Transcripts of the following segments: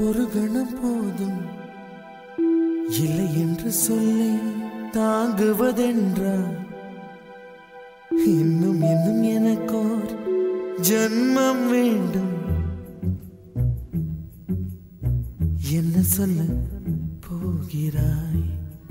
ஒரு கணம் போதும் இல்லை என்று சொல்லி தாங்குவதென்றா இன்னும் இன்னும் எனக்கோர் ஜன்மம் வேண்டும் என்ன சொல்ல போகிறாய்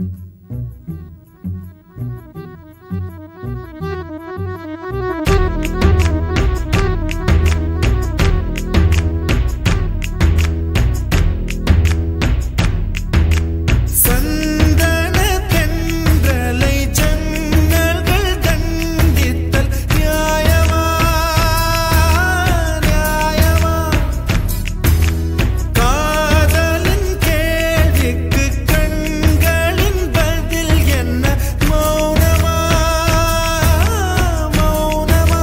சந்தன தென்றலை ஜன்னல்கள் கண்டித்தல் நியாயமா நியாயமா காதலின் கேள்விக்கு கண்களின் பதில் என்ன மௌனமா மௌனமா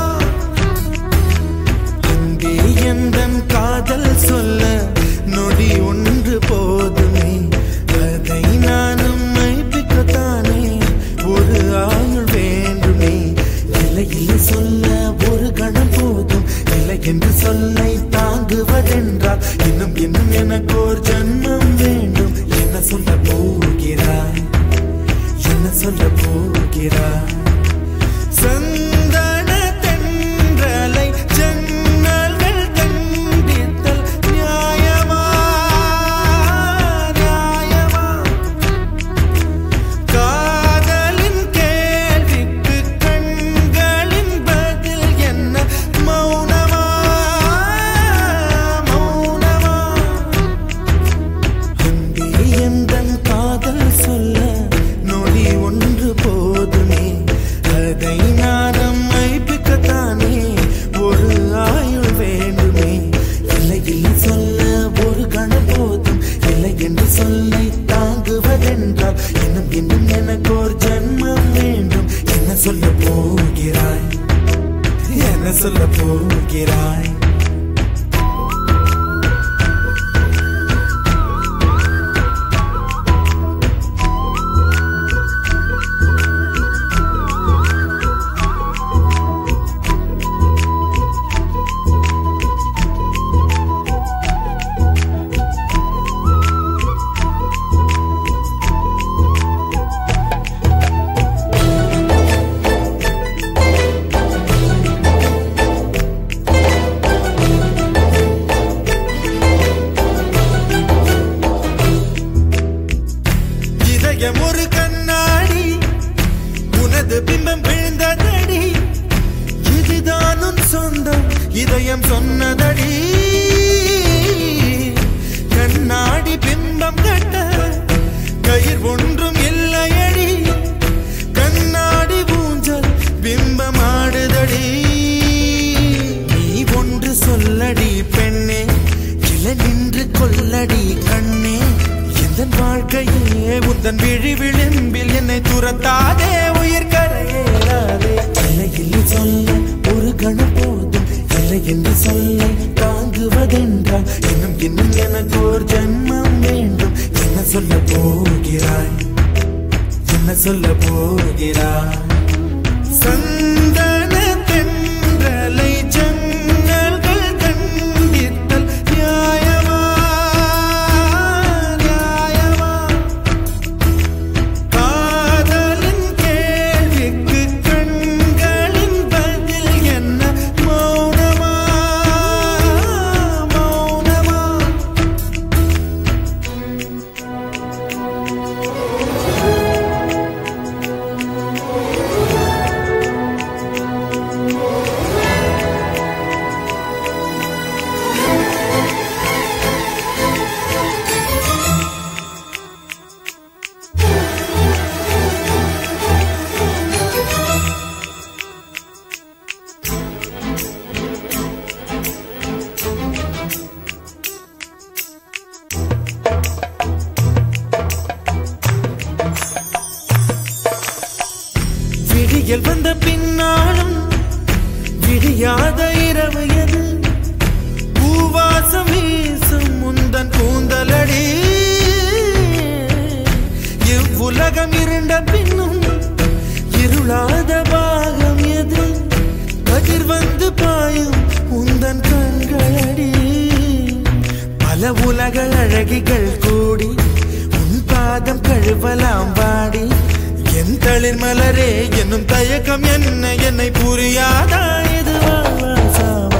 அங்கே எந்தன் காதல் சொல்ல நொடி ஒன்று போதுமே அதை நானும் மைப்பிக்கத்தானே ஒரு ஆயுள் வேண்டுமே இல்லை இல்லை சொல்ல ஒரு கணம் போதும் இல்லை என்று சொல்லை தாங்குவதென்றால் இன்னும் இன்னும் எனக்கு ஒரு ஜன்மம் வேண்டும் என்ன சொல்ல போகிறாய் என்ன சொல்ல போகிறாய் சந்தன தென்றலை ஜன்னல்கள் கண்டித்தல் நியாயமா நியாயமா காதலின் கேள்விக்கு கண்களின் பதில் என்ன மௌனமா மௌனமா அன்பே எந்தன் காதல் சொல்ல நொடி ஒன்று போதுமே அதை நானும் மைப்பிக்கத்தானே ஒரு ஆயுள் வேண்டுமே இல்லை இல்லை சொல்ல ஒரு கணம் போதும் இல்லை என்று சொல்லை தாங்குவதென்றால் இன்னும் இன்னும் எனக்கு ஒரு ஜன்மம் வேண்டும் என்ன சொல்ல போகிறாய் என்ன சொல்ல போகிறாய் இதயம் ஒரு கண்ணாடி உனது பிம்பம் விழுந்ததடி இதுதான் உன் சொந்தம் இதயம் சொன்னதடி கண்ணாடி பிம்பம் கட்ட கயிர் ஒன்றும் இல்லையடி கண்ணாடி ஊஞ்சல் பிம்பம் ஆடுதடி நீ ஒன்று சொல்லடி பெண்ணே இல நின்று கொல்லடி கண்ணே எந்த வாழ்க்கையே உந்தன் விழி விளிம்பில் என்னை துரத்தாதே உயிர் கரையேறாதே இல்லை இல்லை சொல்ல ஒரு கணம் போதும் இல்லை என்று சொல்ல தாங்குவதென்றால் இன்னும் இன்னும் எனக்கு ஒரு ஜன்மம் வேண்டும் என்ன சொல்ல போகிறாய் என்ன சொல்ல போகிறாய் சந்தன தென்றலை ஜன்னல்கள் கண்டித்தல் நியாயமா நியாயமா காதலின் கேள்விக்கு கண்களின் பதில் என்ன மௌனமா மௌனமா விடியல் வந்த பின்னாலும் விடியாத இரவு எது பூவாசம் வீசும் முந்தன் கூந்தலடி இவ்வுலகம் இருண்ட பின்னும் இருளாத பாகம் எது கதிர் வந்து பாயும் உந்தன் கண்களடி பல பல உலக அழகிகள் கூடி உன் பாதம் கழுவலாம் வாடி என் தளிர் மலரே என்னும் தயக்கம் என்ன என்னை புரியாதா இது வா, வா, சாவா.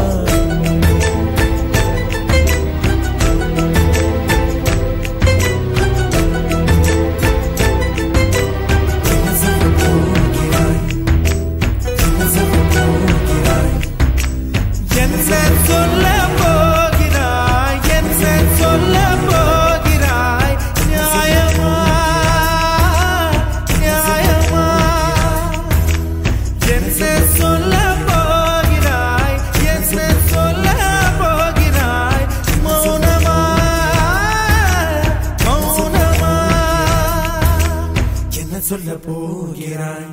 என்ன சொல்ல போகிறாய்? என்ன சொல்ல போகிறாய்? என்ன சொல்ல போகிறாய் என்ன சொல்ல போகிறாய் நியாயமா நியாயமா என்ன சொல்ல போகிறாய் என்ன சொல்ல போகிறாய் மௌனமா மௌனமா என்ன சொல்ல போகிறாய்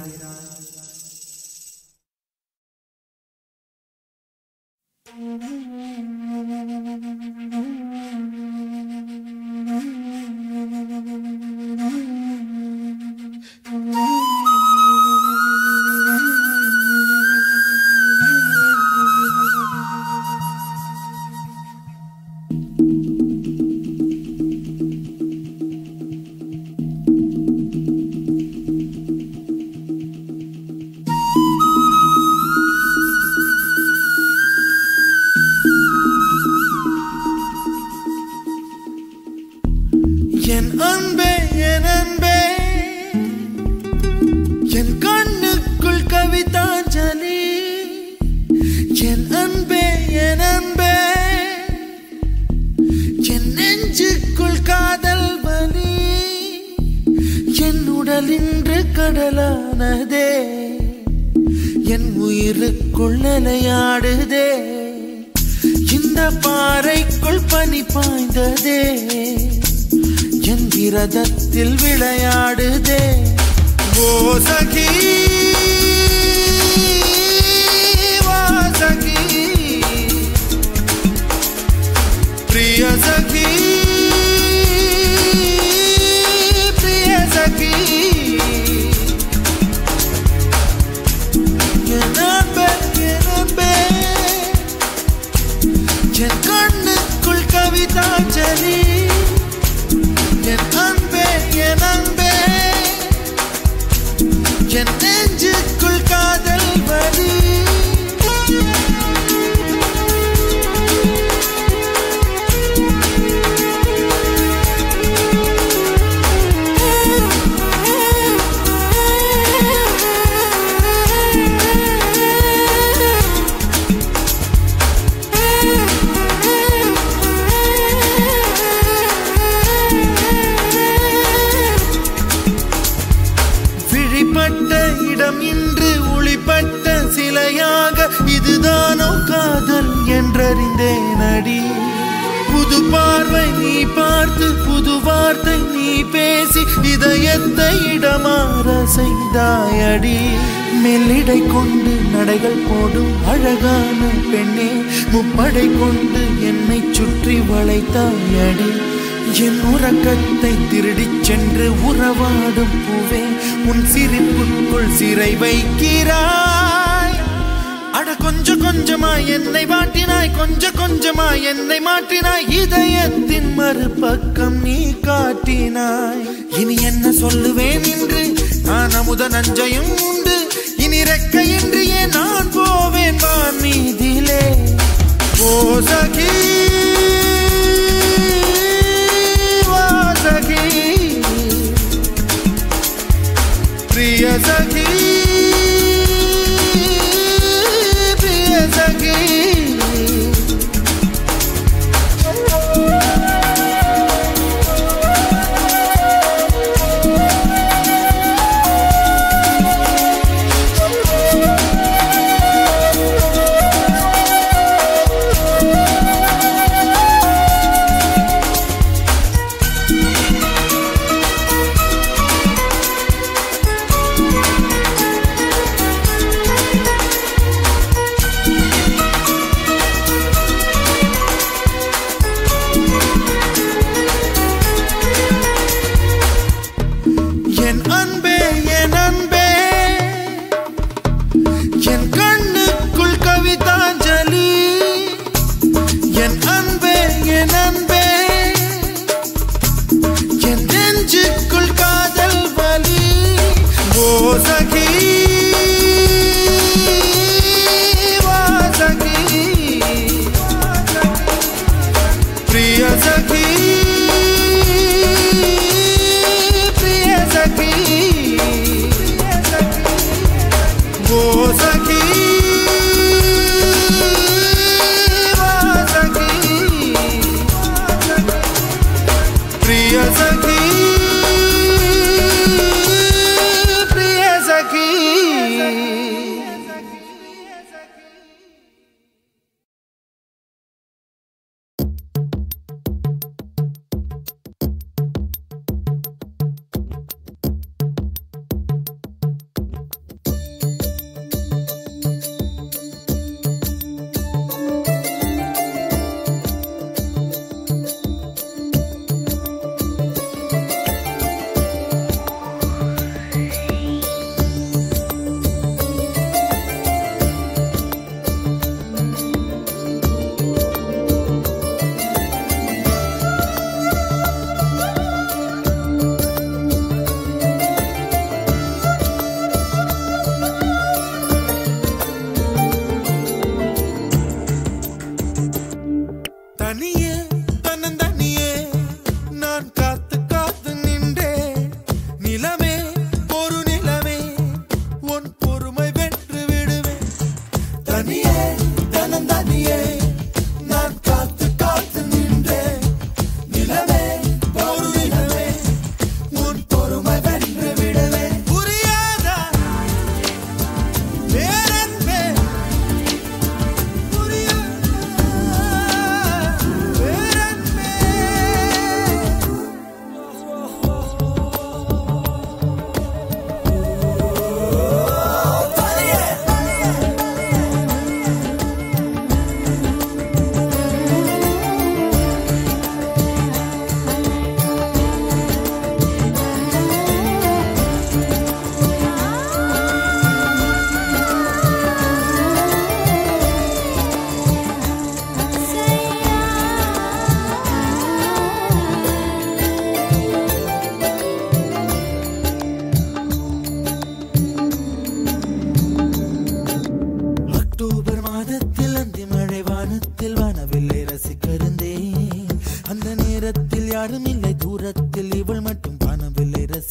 என் அன்பே என் அன்பே என் கண்ணுக்குள் கவிதாஞ்சலி என் அன்பே என் அன்பே என் நெஞ்சுக்குள் காதல் வலி என் உடல் இன்று கடலானதே என் உயிருக்குள் நிலையாடுதே இந்த பாறைக்குள் பனி பாய்ந்ததே என் விரதத்தில் விளையாடுதே ஓ சகி வாசகி பிரிய சகி பிரிய சகி என் அன்பே, என் அன்பே, என் கண்ணுக்குள் கவிதாஞ்சலி என் அன்பே என் அன்பே என் நெஞ்சுக்குள் காதல் வலி விழிப்பட்ட இடம் இன்று ஒளிப்பட்ட சிலையாக இதுதானோ காதல் என்றறிந்தேன் அடி புது பார்வை நீ பார்த்து புது வார்த்தை நீ பேசி இதயத்தை இடமாற செய்தாயடி மெல்லிடை கொண்டு நடைகள் போடும் அழகான பெண்ணே முப்படை கொண்டு என்னை சுற்றி வளைத்தாயடி என் உறக்கத்தை திருடிச் சென்று உறவாடும் பூவே உன் சிரிப்புக்குள் சிறை வைக்கிறாய் அட கொஞ்சம் கொஞ்சமா என்னை வாட்டினாய் கொஞ்சம் கொஞ்சமா என்னை மாற்றினாய் இதயத்தின் மறுபக்கம் நீ காட்டினாய் இனி என்ன சொல்லுவேன் என்று நான் அமுத நஞ்சையும் உண்டு இனி ரெக்கையின்றியே நான் போவேன் வான் மீதிலே ஓ சகி வாசகி பிரிய சகி பிரிய சகி என் அன்பே என் அன்பே என் கண்ணுக்குள் கவிதாஞ்சலி என் அன்பே என் அன்பே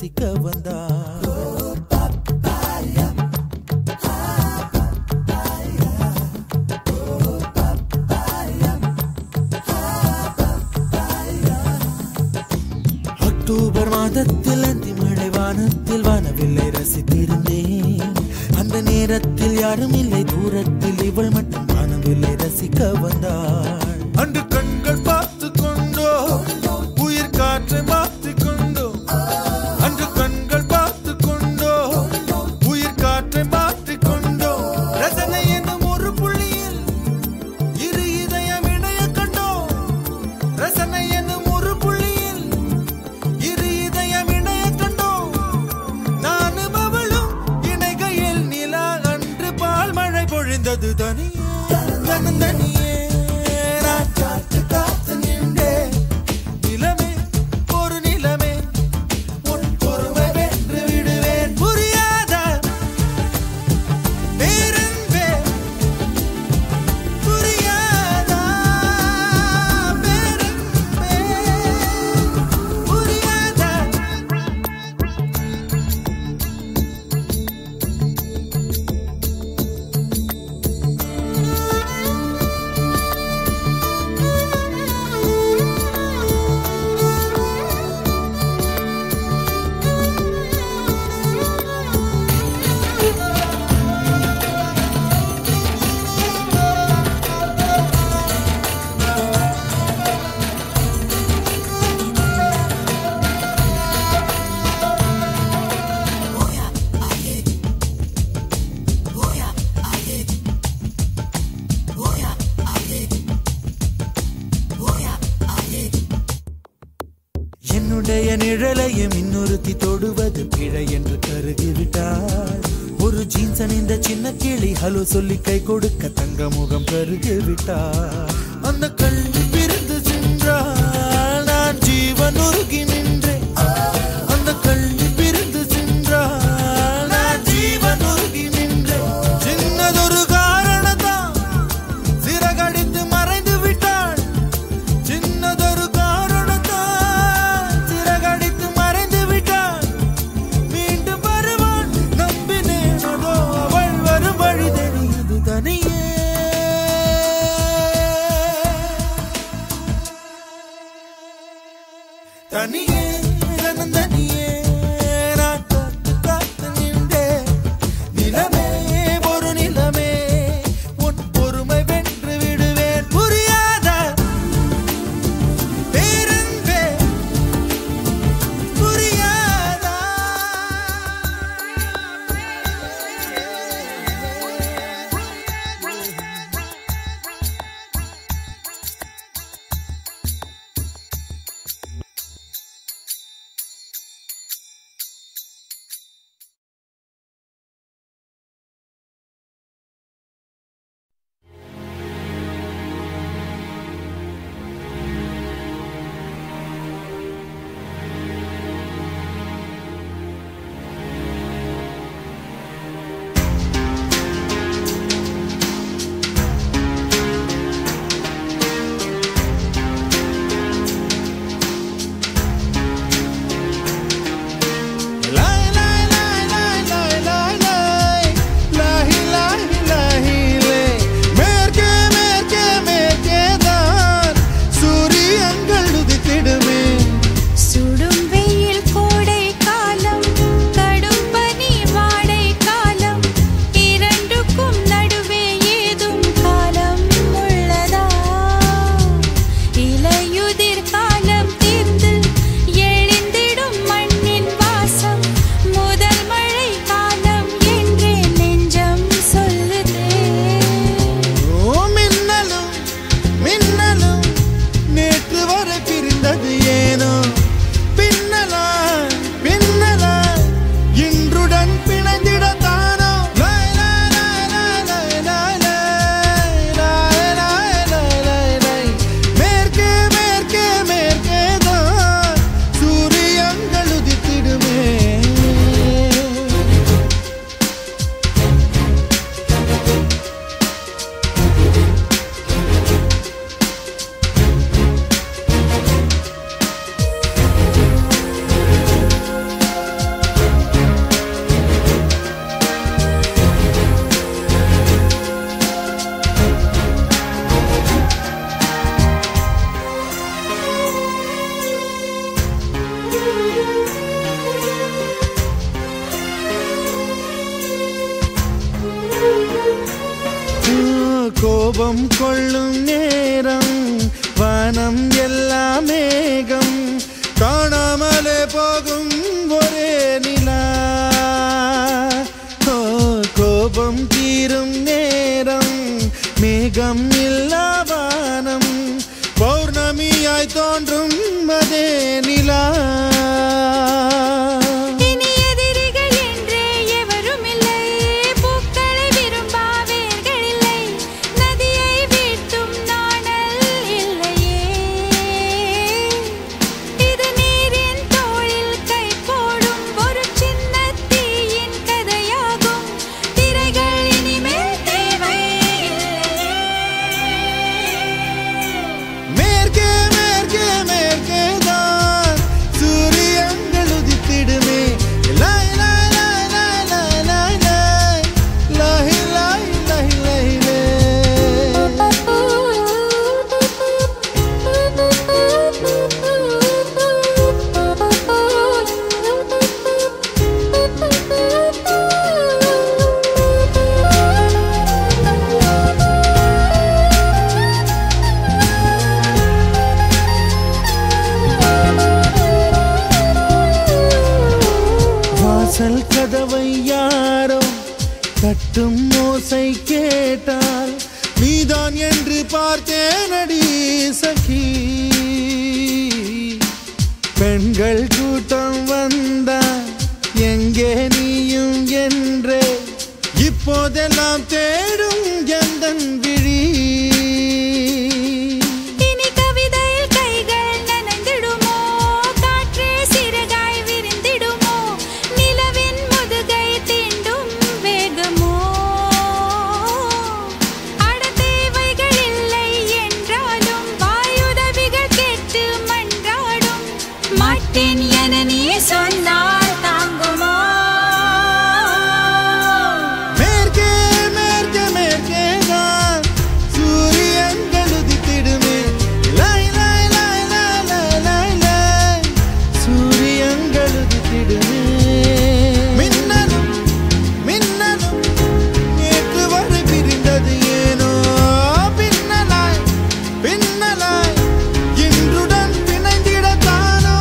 ரசிக்க வந்தாள் அக்டோபர் மாதத்தில் அந்தி மழை வானத்தில் வானவில்லை ரசித்திருந்தேன் அந்த நேரத்தில் யாரும் இல்லை தூரத்தில் இவள் மட்டும் வானவில்லை ரசிக்க வந்தாள் அன்று கண்கள் பார்த்து கொண்டோ உயிர் காற்றை மாற்றி கொண்டோ அன்று கண்கள் பார்த்து கொண்டோ உயிர் காற்றை மாற்றி கொண்டோ ரசனை என்னும் ஒரு புள்ளியில் இரு இதயம் இணைய கண்டோ ரசனை என்னும் ஒரு புள்ளியில் இரு இதயம் இணைய கண்டோ நானும் அவளும் இணைகையில் நிலா அன்று பால் மழை பொழிந்தது தனியே தனியே நான் காத்து காத்து நின்றேன் நிலமே ஒரு நிலமே உன் பொறுமை வென்று விடுவேன் புரியாத பேரன்பே புரியாதா பேரன்பே புரியாதா என்னுடைய நிழலையும் இன்னொருத்தி தொடுவது பிழை என்று கருகிவிட்டாள் ஒரு ஜீன்ஸ் அணிந்த சின்ன கிளி ஹலோ சொல்லி கை கொடுக்க தங்க முகம் கருகிவிட்டாள் அந்த கல்வி பிரிந்து சென்றாள் நான் ஜீவன் உருகி நின்றேன் அந்த கல்வி பிரிந்து சென்றாள் நான் ஜீவன் உருகி நின்றேன் சின்னதொரு காரணத்தான் சிறகடித்து மறைந்து விட்டாள் சின்னதொரு காரணத்தால் சிறகடித்து மறைந்து விட்டாள் மீண்டும் வருவாள் நம்பினேனதோ அவள் வரும் வழி தெரியுது தனியே தனியே கோபம் கொள்ளும் நேரம் வானம் எல்லாம் மேகம் காணாமலே போகும் ஒரே நிலா ஓ, கோபம் தீரும் நேரம் மேகம் இல்லா வானம் பௌர்ணமியாய் தோன்றும் அதே நிலா இனி எதிரிகள் என்றே எவரும் இல்லை பூக்களை விரும்பா வேர்கள் இல்லை நதியை வீழ்த்தும் நாணல் இல்லையே இது நீரின் தோளில் கை போடும் ஒரு சின்ன தீயின் கதையாகும் திரைகள் இனிமேல் தேவை மேற்கே மேற்கே மேற்கே தான் சூரியங்கள் உதித்திடுமே லாய் லாய் லாய் லாய் லாய் லாய் லாய் லாய் லாய் லாய் லாய் வாசல் கதவை யாரோ தட்டும் ஓசை கேட்டால் நீதான் என்று பார்த்தேனடி சகி பெண்கள் கூட்டம் வந்தா எங்கே நீயும் என்றே இப்போதெல்லாம் தேடும் எந்தன் விழி இனி கவிதையில் கைகள் நனைந்திடுமோ காற்றே சிறகாய் விரிந்திடுமோ நிலவின் முதுகை தீண்டும் வேகமோ அட தேவைகள் இல்லை என்றாலும் வாயுதவிகள் கேட்டு மன்றாடும் மாட்டேன் என நீ சொன்னால் தாங்குமோ மேற்கே மேற்கே மேற்கே தான் சூரியன்கள் உதித்திடுமே லாய் லாய் லாய் லாய் லாய் லாய் லாய் சூரியன்கள் உதித்திடுமே மின்னலும் மின்னலும் நேற்று வரை பிரிந்தது ஏனோ பின்னலாய் பின்னலாய் இன்றுடன் பிணைந்திடத்தானோ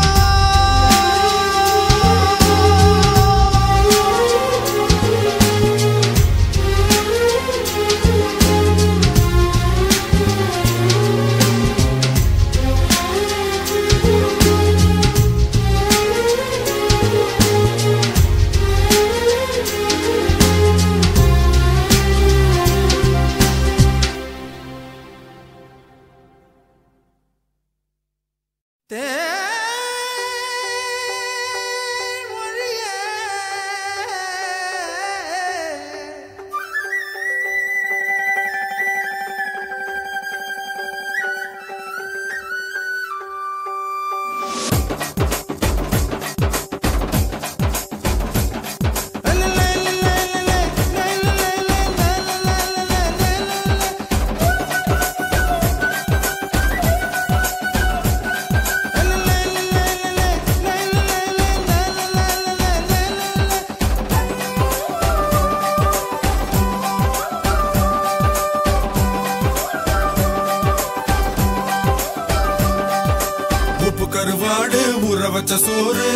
தேன்மொழியே உப்பு கருவாடு ஊற வச்ச சோறு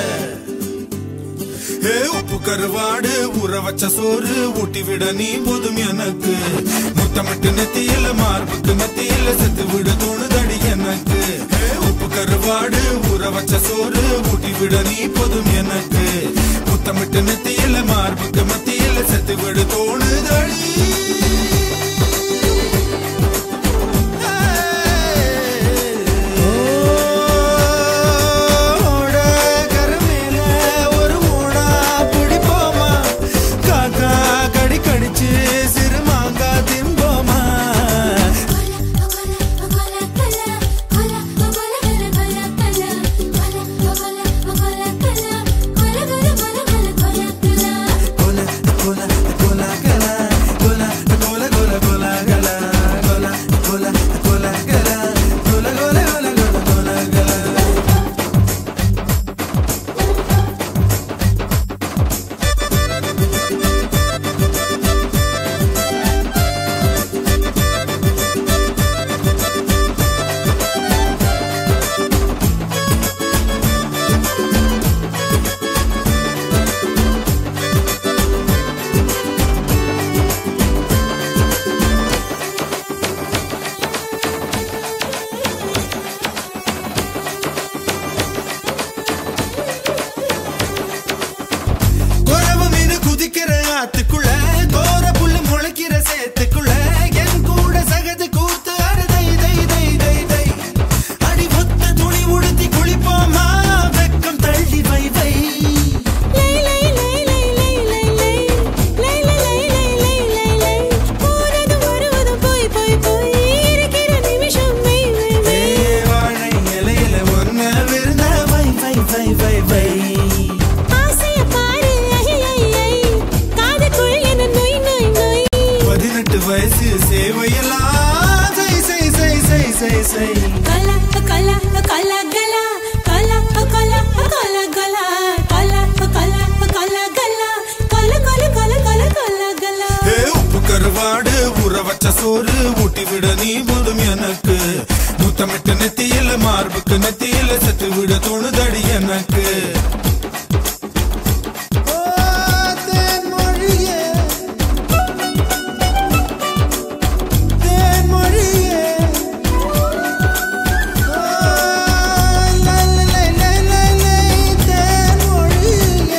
ஏ உப்பு கருவாடு ஊற வச்ச சோறு ஊட்டி விட நீ போதும் எனக்கு முத்தமிட்டு நெத்தியில மார்புக்கு நெத்தியில செத்து விட தோணுதடி எனக்கு ஏ உப்பு கருவாடு ஊற வச்ச சோறு ஊட்டி விட நீ போதும் எனக்கு முத்தமிட்டு நெத்தியில மார்புக்கு மத்தியில செத்து விட தோணுதடி ஓட கருமேல ஒரு மூடா பிடிப்போமா காக்கா கடி கடிச்சு சிறு மாங்கா திம்போமா கொல கொல கொல கொல கொல கொல கொல கொல கொல கொல கொல கொல கொல கொல குளிக்கிற ஆத்துக்குள்ள கோர புல்லு முளைக்கிற சேத்துக்குள்ள என் கூட சகது கூத்து அறுதை தை தை தை தை அடி ஒத்த துணி உடுத்தி குளிப்போமா வெக்கம் தள்ளி வை வை லை லை லை லை லை லை லை லை லை லை லை லை லை லை போறதும் வருவதும் போய் போய் போய் இருக்கிற நிமிஷம் மெய் மெய் ஏ மெய் வாழை இலையில ஒன்ன விருந்த வை வை வை வை வை ஆசைய பாரு ஐ ஐ ஐ காதுக்குள் என்ன நொய் நொய் நொய் பதினெட்டு வயசு சேவையெல்லாம் சை சை சை சை சை சை கலா கலா கலா கலா கலா கலா கலா கலா கலா கலா கலா கலா கலா கலா கலா கலா கலா கலா ஏ உப்பு கருவாடு ஊற வச்ச சோறு ஊட்டி விட நீ போதும் எனக்கு முத்தமிட்டு நெத்தியில மார்புக்கு நெத்தியில சத்து விட தோணுதடி எனக்கு ஓ, தேன்மொழியே. தேன்மொழியே. ஓ, லை, லை, லை, லை, லை, தேன்மொழியே.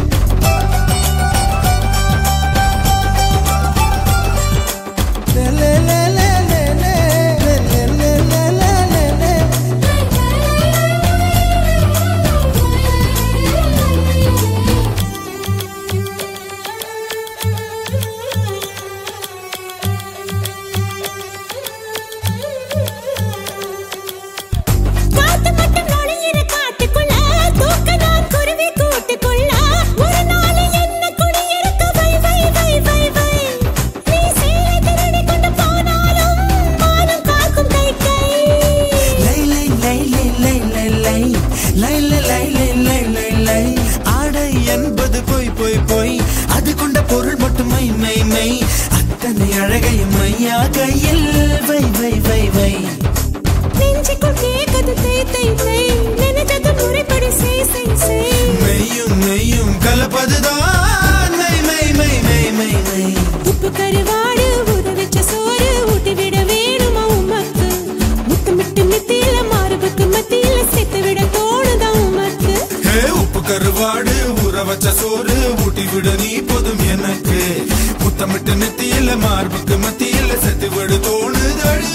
காத்து மட்டும் நுழையிற காட்டுக்குள்ள தூக்க நான் குருவி கூட்டுக்குள்ள ஒரு நாள் என்ன குடியிருக்க வை வை வை வை வை நீ சேலை திருடி கொண்டு போனாலும் மானம் காக்கும் கை கை லை, லை, லை, லை, லை, லை, லை. லை, லை, லை, லை, லை, லை, லை. ஆடை என்பது பொய் பொய் பொய் அது கொண்ட பொருள் மட்டும் மை மை மை அத்தனை அழகையும் மையா கையில் வை வை வை வை நெஞ்சுக்குள் கேக்குது தை தை தை நினைச்சது முறைப்படி செய் செய் செய் மெய்யும் மெய்யும் கலப்பதுதான் மை மை மை மை மை மை உப்பு கருவாடு ஊற வச்ச சோறு ஊட்டி விட வேணுமா உமக்கு முத்தமிட்டு நெத்தியில மார்புக்கு மத்தியில சேர்த்து விட தோணுதா உமக்கு ஹே உப்பு கருவாடு ஊற வச்ச சோறு ஊட்டி விட நீ போதும் எனக்கு முத்தமிட்டு நெத்தியில மார்புக்கு மத்தியில செத்து விடு தோணுதடி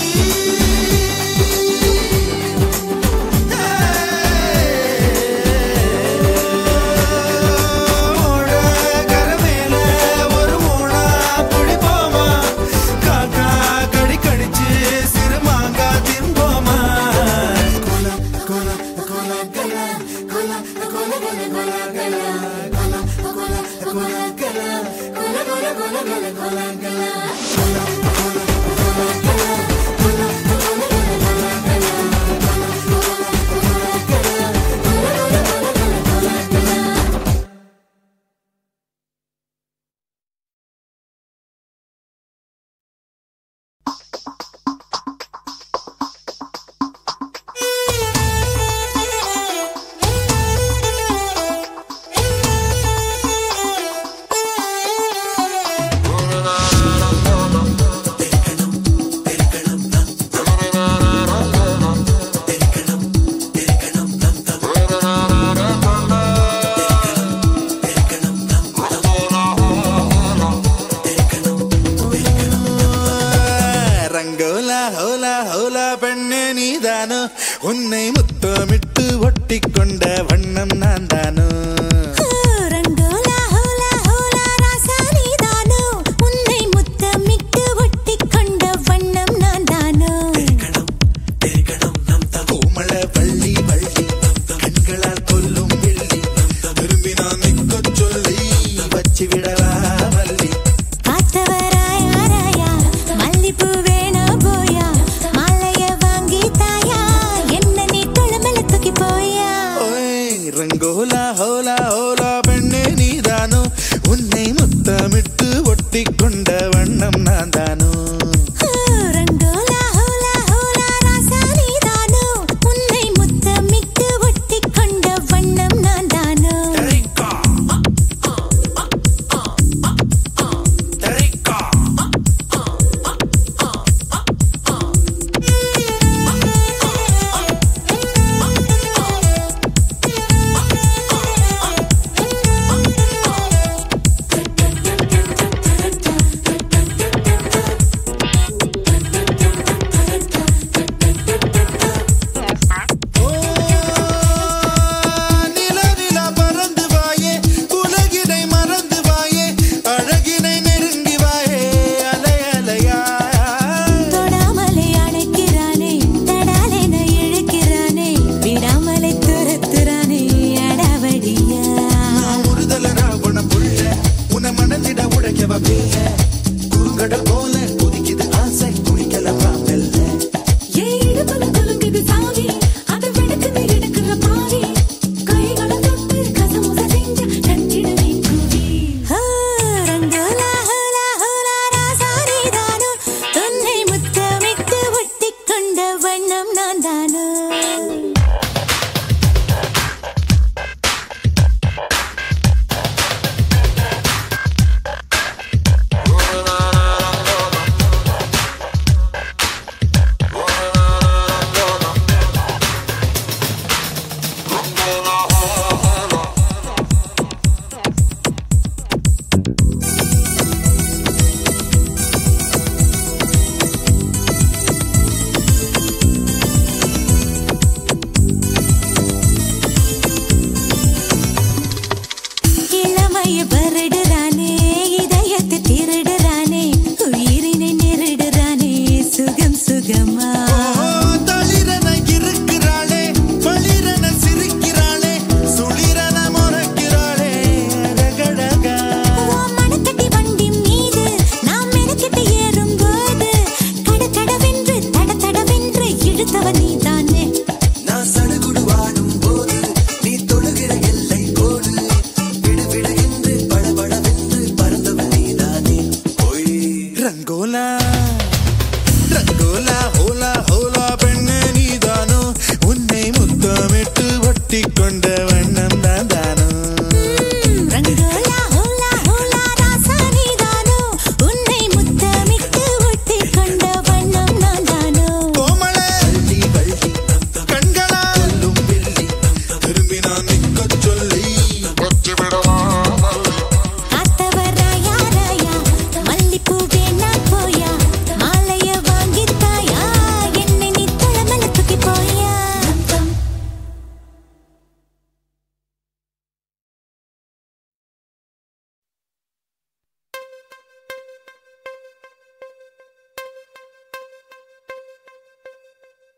ஓட கரமேல ஒரு மூணா குடிப்போமா காக்கா கடி கடிச்சு சிறுமாங்கா திம்போமா கொல கொல கொல கல கொல கொல கொல கொல கல கொல கொல கொல கல கொல கொல கொல கொல கொல கல ரங்கோலா ஹோலா ஹோலா பெண்ணே நீதானோ உன்னை முத்தமிட்டு ஒட்டிக்கொண்ட வண்ணம் நான் தானோ ரங்கோலா ஹோலா ஹோலா ராசா நீதானோ உன்னை முத்தமிட்டு ஒட்டிக்கொண்ட வண்ணம் நான் தானோ கோமள வள்ளி வள்ளி கண்களால் கொல்லும் வெள்ளி திரும்பி நான் நிற்கச் சொல்லி வச்சு விடவா வள்ளி பார்த்தவராயா ராயா மல்லிப்பூ வேணா போயா மாலைய வாங்கி தாயா என்ன நீ குழம்பல தூக்கி போயா ஓய் ரங்கோலா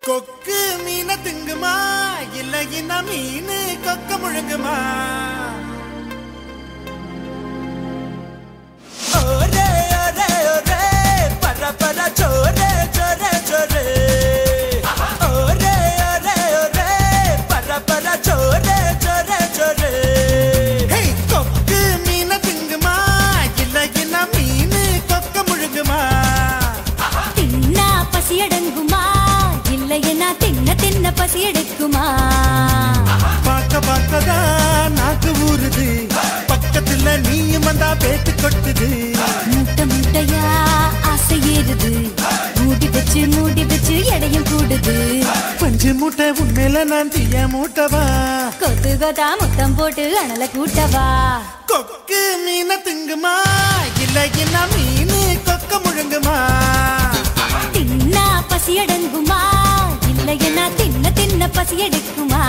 கொக்கு மீன திங்குமா இல்லைன்னா மீன் கொக்க முழுங்குமா ஒரே ஒரே ஒரே பர பர சோரே சோரே சோரே ஒரே ஒரே ஒரே பர பர சோரே சோரே சோரே கொக்கு மீன திங்குமா இல்லைன்னா மீன் கொக்க முழுங்குமா தின்னா பசி அடங்குமா இல்லையனா தின்ன தின்ன பசி எடுக்குமா பார்க்க பார்க்கதான் நாக்கு ஊறுது பக்கத்துல நீயும் வந்தா பேத்து கொட்டுது முட்டை முட்டையா ஆசை ஏறுது மூடி வச்சு மூடி வச்சு எடையும் கூடுது பஞ்சு மூட்டை உண்மையில நான் தீய மூட்டவா கொத்து கொத்தா முத்தம் போட்டு அனல கூட்டவா கொக்கு மீன திங்குமா இல்ல என்ன மீன் கொக்க முழுங்குமா தின்னா பசி அடங்குமா இல்லையனா தின்ன தின்ன பசி எடுக்குமா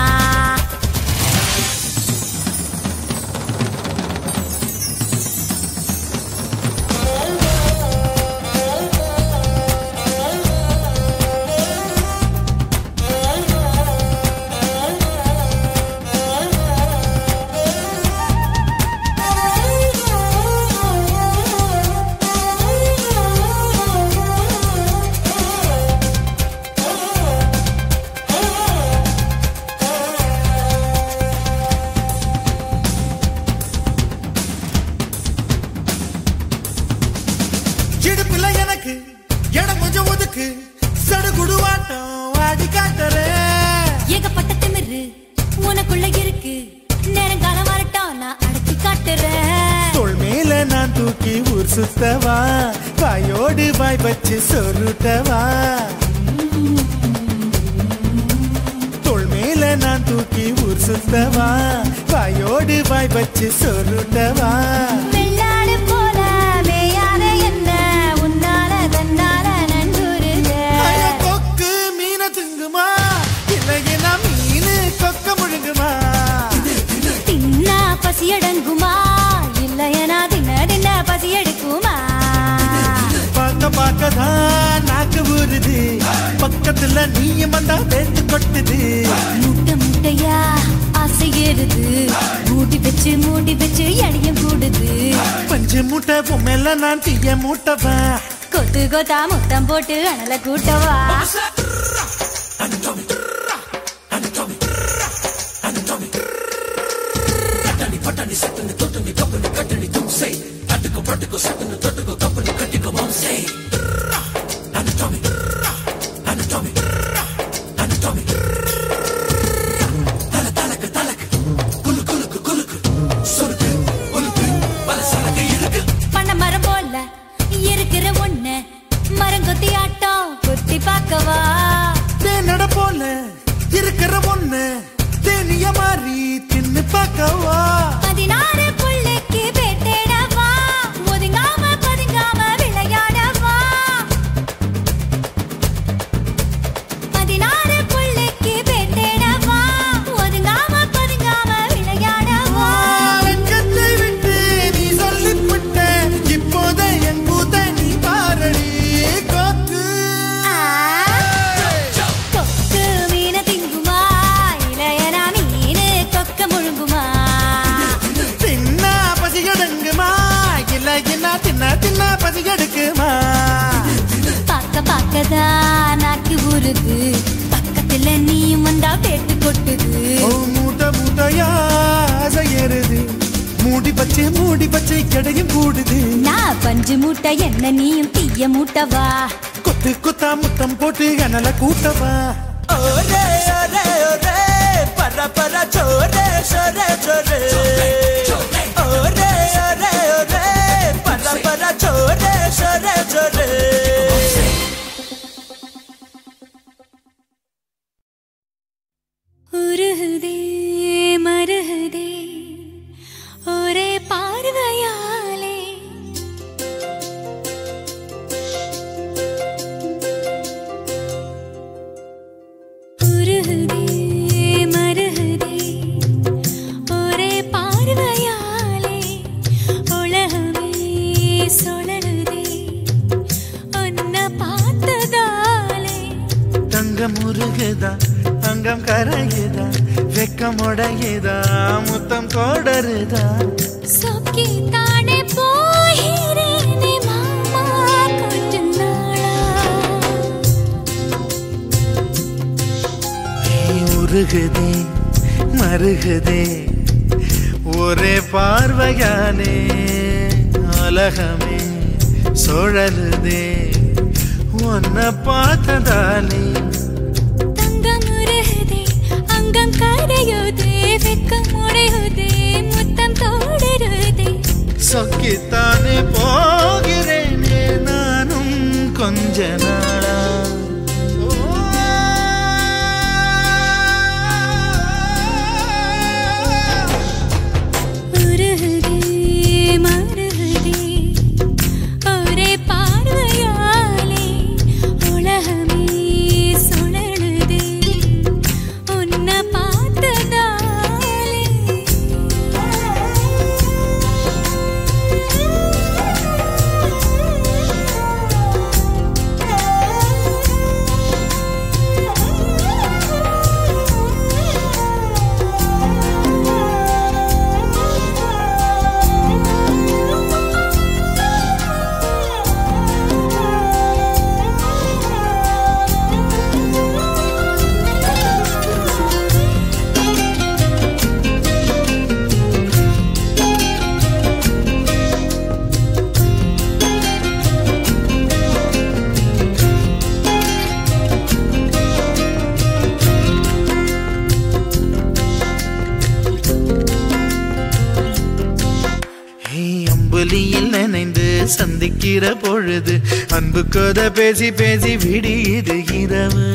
இடுப்புல எனக்கு இடம் கொஞ்சம் ஒதுக்கு சடுகுடுவாட்டம் ஆடி காட்டுறேன் ஏகப்பட்ட திமிரு உனக்குள்ள இருக்கு நேரங்காலம் வரட்டும் நான் அடக்கி காட்டுறேன் தோள் மேல நான் தூக்கி ஊர் சுத்தவா வாயோடு வாய் வச்சு சொருட்டவா தோள் மேல நான் தூக்கி ஊர் சுத்தவா வாயோடு வாய் வச்சு சொருட்டவா வெள்ளாடு போல மேயாத என்ன உன்னால தன்னால நன்றுருக அட கொக்கு மீன திங்குமா இல்லையா மீன் கொக்க முழுங்குமா தின்னா பசி அடங்குமா இல்லையனா தின்ன தின்ன பசி எடுக்குமா பார்க்க பார்க்கதான் நாக்கு ஊறுது பக்கத்துல நீயும் வந்தா பேத்து கொட்டுது முட்டை முட்டையா ஆசை ஏறுது மூடி வச்சு மூடி வச்சு எடையும் கூடுது பஞ்சு மூட்டை பொம்மையில நான் தீய மூட்டவா கொத்து கொத்தா முத்தம் போட்டு அனல கூட்டவா பண்ண மரம் போல இருக்கிற ஒண்ணு மரங்கொத்தி ஆட்டம் குத்தி பார்க்கவா தேனட போல இருக்கிற ஒண்ணு தேனிய மாறி தின்னு பார்க்கவா பதினாறு புள்ளைக்கு பேட்டேடவா ஒதுங்காம பதுங்காம விளையாடவா பதினாறு புள்ளைக்கு பேட்டேடவா ஒதுங்காம பதுங்காம விளையாடவா வெட்கத்தை விட்டு நீ சொல்லிவிட்ட இப்போதே என் கூத்த நீ பாரடி கொக்கு கொக்கு மீன திங்குமா இளையனா மீனு கொக்க முழுங்குமா தின்னா பசி எடுங்குமா இல்ல என்ன தின்ன தின்ன பசி எடுக்குமா பார்க்க பார்க்கதா நாக்கு ஊறுது பக்கத்துல நீயும் வந்தா பேட்டு கொட்டுது ஓ மூட்டை மூட்டையா செய்யறது மூடி பச்சை மூடி பச்சை கிடையும் கூடுது நான் பஞ்சு மூட்டை என்ன நீயும் தீய மூட்டவா கொத்து கொத்தா முத்தம் போட்டு அனல கூட்டவா ஒரே ஒரே ஒரே பர பர சோரே சோரே சோரே ஒரே ஒரே ஒரே பர பர சோரே சோரே சோரே உருகுதே மருகுதே ஒரே பார்வையாலே உருகுதே மருகுதே ஒரே பார்வையாலே அங்கம் கரையுதா வெக்கம் உடையுதா முத்தம் கோடருதா சொக்கி தானே போகிறேனே மாமா கொஞ்ச நாளா நீ உருகுதே மருகுதே ஒரே பார்வையாலே உலகமே சுழலுதே உன்னை பார்த்ததாலே தங்கம் உருகுதே அங்கம் கரையுதே வெக்கம் உடையுதே முத்தம் தோடுருதே சொக்கித்தானே போகிறேனே நானும் கொஞ்ச நாளா உருகுதே மருகுதே ஒரே பார்வையாலே உலகமே சுழலுதே உன்னை ஏய், அம்புலியில் நினைந்து சந்திக்கிற பொழுது அன்பு கதை பேசி பேசி விடியுது இரவு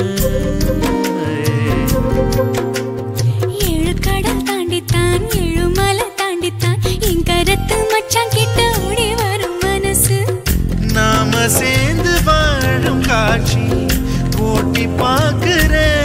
ஏழு கடல் தாண்டித்தான் ஏழு மலை தாண்டித்தான் என் கருத்து மச்சான் கிட்ட ஓடி வரும் மனசு நாம சேர்ந்து வாழும் காட்சி போட்டி பார்க்கிறேன்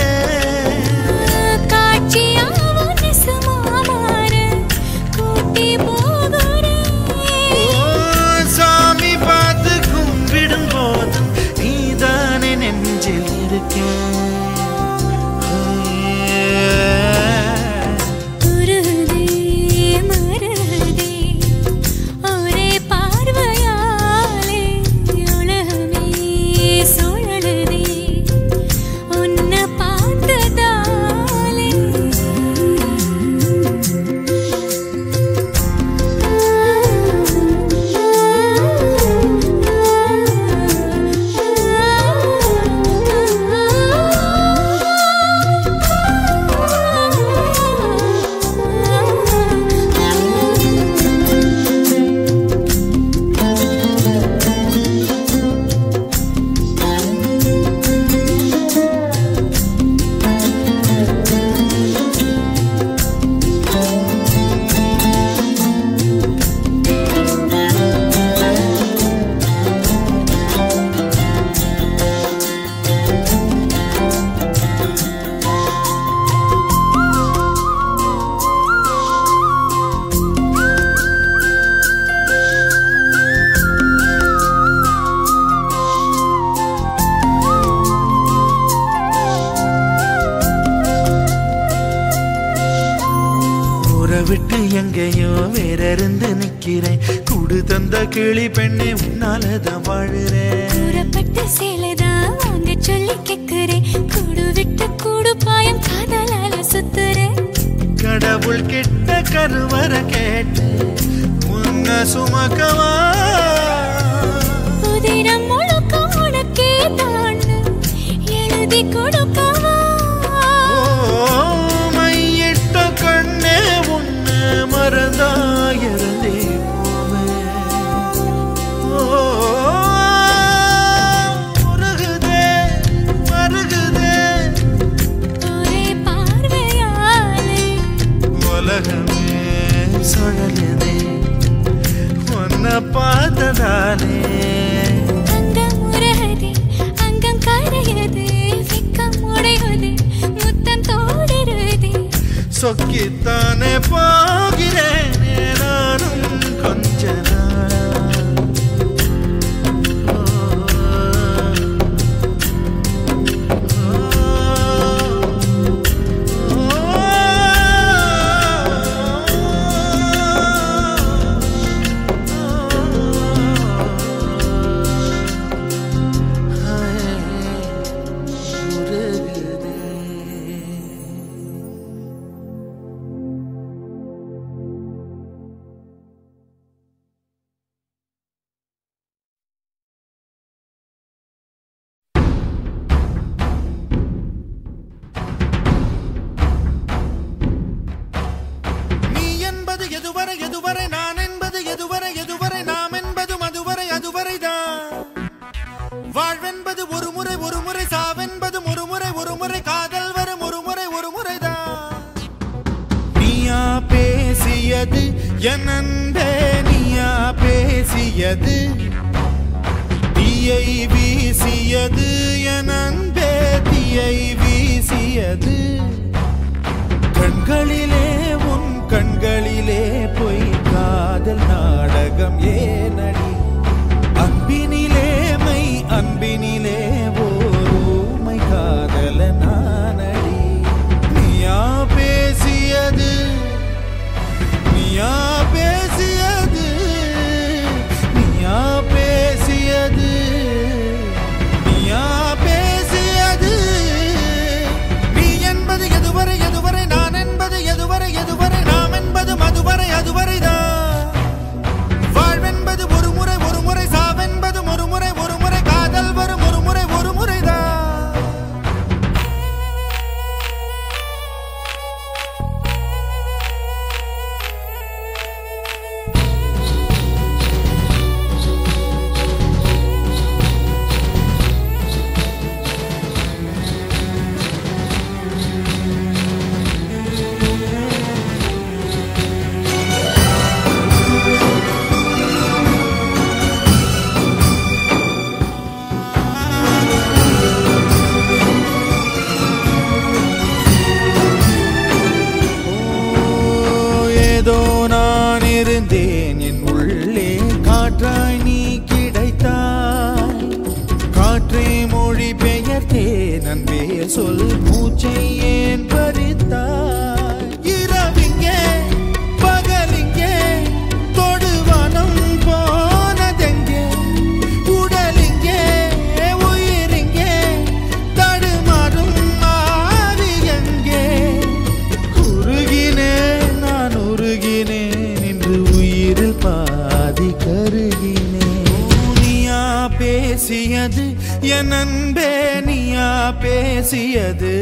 காட்சியாவும் நெசமா மாற கூட்டி போகிறேன் ஓ, சாமி பார்த்து கும்பிடும் போதும் நீதானே நெஞ்சில் இருக்கேன் உருகுதே மருகுதே ஒரே பார்வையாலே உலகமே சுழலுதே உன்னை பார்த்ததாலே ஊரை விட்டு எங்கேயோ வேற இருந்து நிக்கிறேன் கூடு தந்த கிளி பெண்ணே உன்னாலதான் வாழுறேன் கூறப்பட்ட சேலைதான் வாங்க சொல்லி கேக்குறேன் கூடு விட்டு கூடு பாயம் காதலால சுத்துறேன் கடவுள் கிட்ட கருவற கேட்டு உன்ன சுமக்கவா உதிரம் முழுக்க உனக்கே தான் எழுதி கொடுக்கவா ஓ, மையிட்ட கண்ணே உன்ன மறந்தாயிருந்தே போவேன் ஓ, உருகுதே, மருகுதே, ஒரே பார்வையாலே உலகமே சுழலுதே உன்னை பார்த்ததாலே அங்கம் உருகுதே அங்கம் கரையுதே வெக்கம் உடையுதே முத்தம் தோடுருதே சொக்கித்தானே போகிறேனே நானும் கொஞ்ச நாளா ஓ, ஓ, வாழ்வென்பது ஒரு முறை ஒரு முறை சாவென்பது ஒரு முறை ஒரு முறை காதல் வரும் ஒரு முறை ஒரு முறைதான் நீயா பேசியது என் அன்பே நீயா பேசியது தீயை வீசியது என் அன்பே தீயை வீசியது கண்களிலே உன் கண்களிலே பொய் காதல் நாடகம் ஏனடி அன்பினிலே மை அன்பினிலே ஓருமை காதல நானடி நீயா பேசியது நீயா பேசியது நீயா பேசியது நீயா பேசியது நீ என்பது எதுவரை எதுவரை நான் என்பது எதுவரை எதுவரை நாம் என்பது மதுவரை அதுவரைதான் வாழ்வென்பது ஒரு முறை ஒரு முறை சாவென்பது ஒரு முறை ஒரு முறை காதல் வரும் ஒரு முறை ஒரு முறைதான் ஓ, ஏதோ நான் இருந்தேன் என் உள்ளே காற்றாய் நீ கிடைத்தாய் காற்றே மொழி பெயர்த்தேன் அன்பே சொல் மூச்சை ஏன் பறித்தாய் இரவிங்கே பகலிங்கே தொடுவானம் போனதெங்கே உடலிங்கே உயிரிங்கே தடுமாறும் ஆவி எங்கே உருகினேன் நான் உருகினேன் இன்று உயிரில் பாதி கருகினேன் நீயா பேசியது என் அன்பே நீயா பேசியது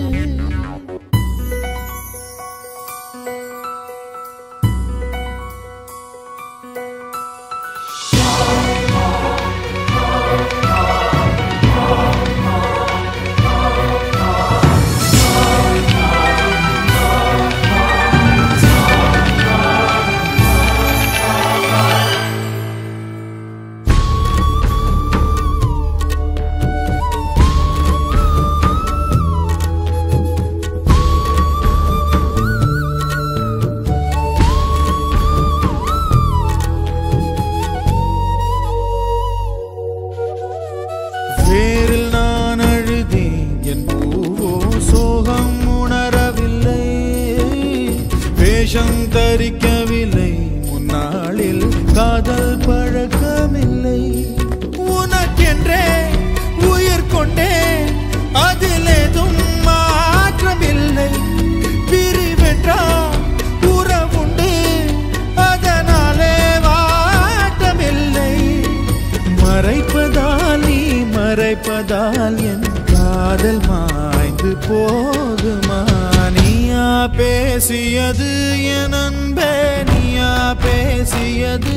வேரில் நான் அழுதேன் என் பூவோ சோகம் உணரவில்லை வேஷம் தரிக்கவில்லை முன்னாளில் காதல் பழக்கமில்லை உனக்கென்றே உயிர் கொண்டேன் அதில் ஏதும் மாற்றமில்லை பிரிவென்றால் உறவுண்டு அதனாலே வாட்டமில்லை மறைப்பதால் நீ மறைப்பதால் என் காதல் மாய்ந்து போகுமா நீயா பேசியது என் அன்பே நீயா பேசியது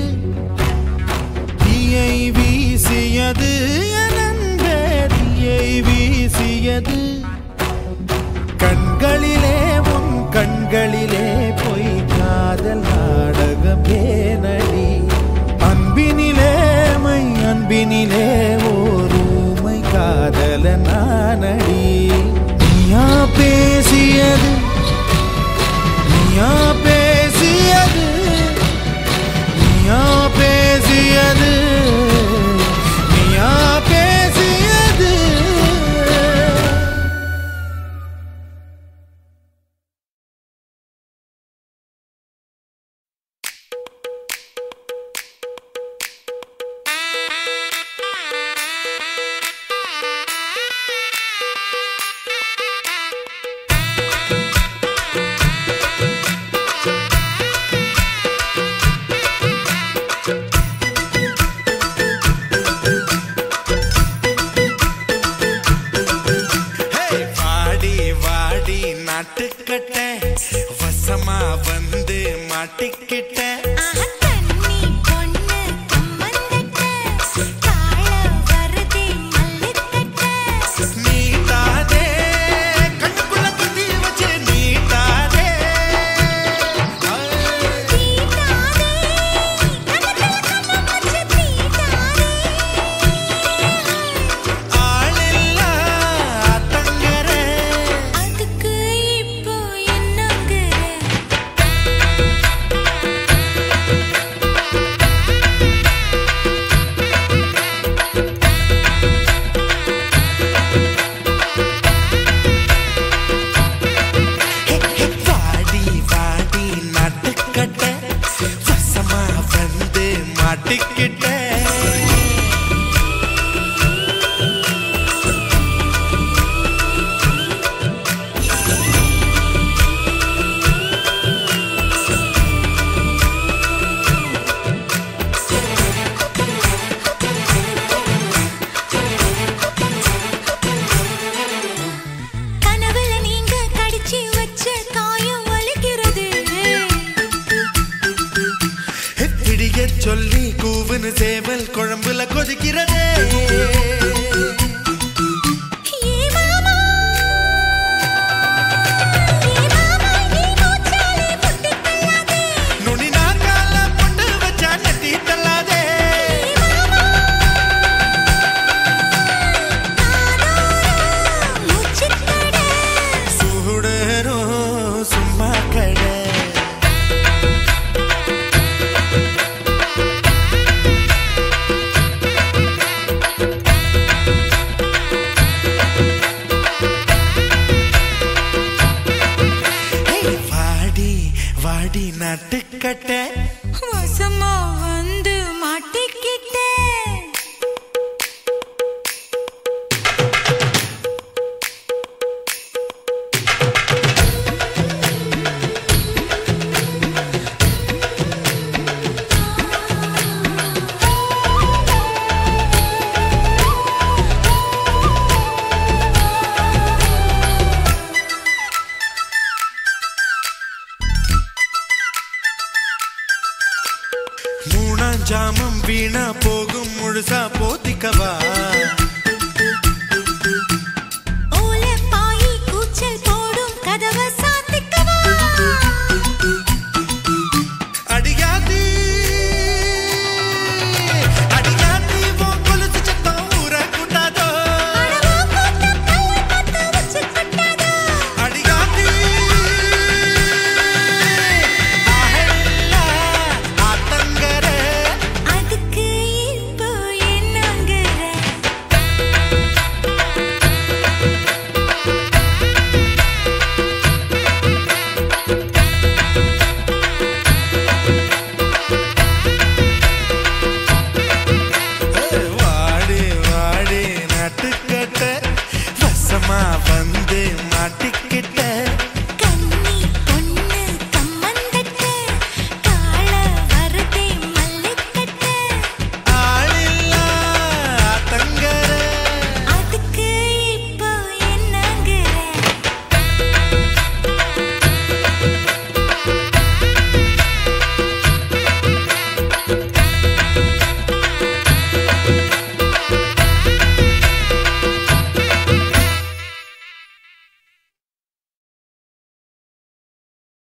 தீயை வீசியது என் அன்பே தீயை வீசியது கண்களிலே உன் கண்களிலே பொய் காதல் நாடகம் ஏனடி அன்பினிலே மை அன்பினிலே ஓருமை காதல நானடி நீயா பேசியது நீயா பேசியது நீயா பேசியது நீயா பேசியது மாட்டிக்கிட்டேன் கனவுல நீங்க கடிச்சு வச்ச காயம் வலிக்கிறது பிடிய சொல்லி கூவுன்னு சேவல் குழம்புல கொதிக்கிறதே ஏ மாமா ஏ மாமா நீ மூச்சாலே முட்டி தள்ளாதே நுனி நாக்கால பொட்டு வச்சா நெத்தி தள்ளாதே மூச்சுத்தட சூடரும் சும்மா கடை ஏய், வாடி வாடி நட்டுக்கட்ட வசமா வந்து மாட்டிக்கிட்டேன் மூணாம் ஜாமம் வீணா போகும் முழுசா போத்திக்கவா